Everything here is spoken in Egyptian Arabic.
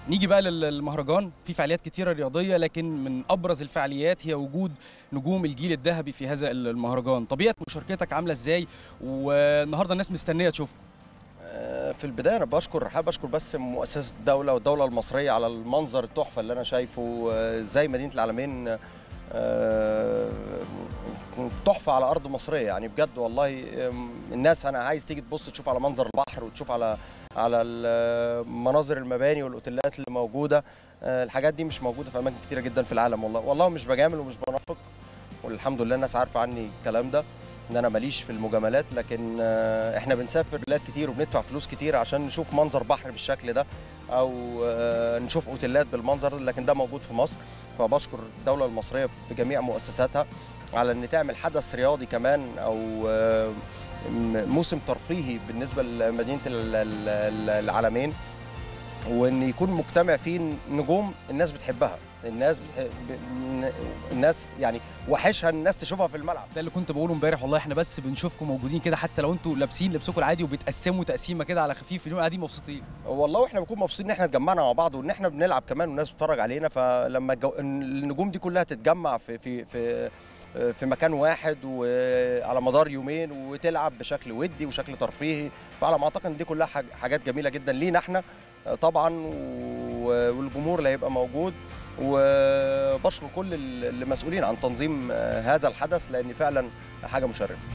نيجي بقى للمهرجان في فعاليات كتيرة رياضية لكن من أبرز الفعاليات هي وجود نجوم الجيل الذهبي في هذا المهرجان طبيعة مشاركتك عاملة إزاي والنهاردة الناس مستنية تشوفكم في البدايه انا بشكر حابب اشكر بس مؤسسه الدوله والدوله المصريه على المنظر التحفه اللي انا شايفه زي مدينه العالمين آه، تحفه على ارض مصريه يعني بجد والله الناس انا عايز تيجي تبص تشوف على منظر البحر وتشوف على على مناظر المباني والاوتيلات اللي موجوده آه، الحاجات دي مش موجوده في اماكن كتيره جدا في العالم والله والله مش بجامل ومش بنافق والحمد لله الناس عارفه عني الكلام ده ان انا ماليش في المجاملات لكن آه، احنا بنسافر بلاد كتير وبندفع فلوس كتير عشان نشوف منظر بحر بالشكل ده او آه، نشوف اوتيلات بالمنظر ده لكن ده موجود في مصر فبشكر الدوله المصريه بجميع مؤسساتها على ان تعمل حدث رياضي كمان او آه، موسم ترفيهي بالنسبه لمدينه العالمين وان يكون مجتمع فيه نجوم الناس بتحبها الناس بتح... الناس يعني وحشها الناس تشوفها في الملعب ده اللي كنت بقوله امبارح والله احنا بس بنشوفكم موجودين كده حتى لو انتوا لابسين لبسكم العادي وبتقسموا تقسيمه كده على خفيف اليوم قاعدين مبسوطين والله واحنا بنكون مبسوطين ان احنا اتجمعنا مع بعض وان احنا بنلعب كمان والناس بتتفرج علينا فلما الجو... النجوم دي كلها تتجمع في في في في مكان واحد وعلى مدار يومين وتلعب بشكل ودي وشكل ترفيهي فعلى ما اعتقد ان دي كلها حاجات جميله جدا لينا احنا طبعا والجمهور اللي هيبقى موجود وبشكر كل المسؤولين عن تنظيم هذا الحدث لان فعلا حاجه مشرفه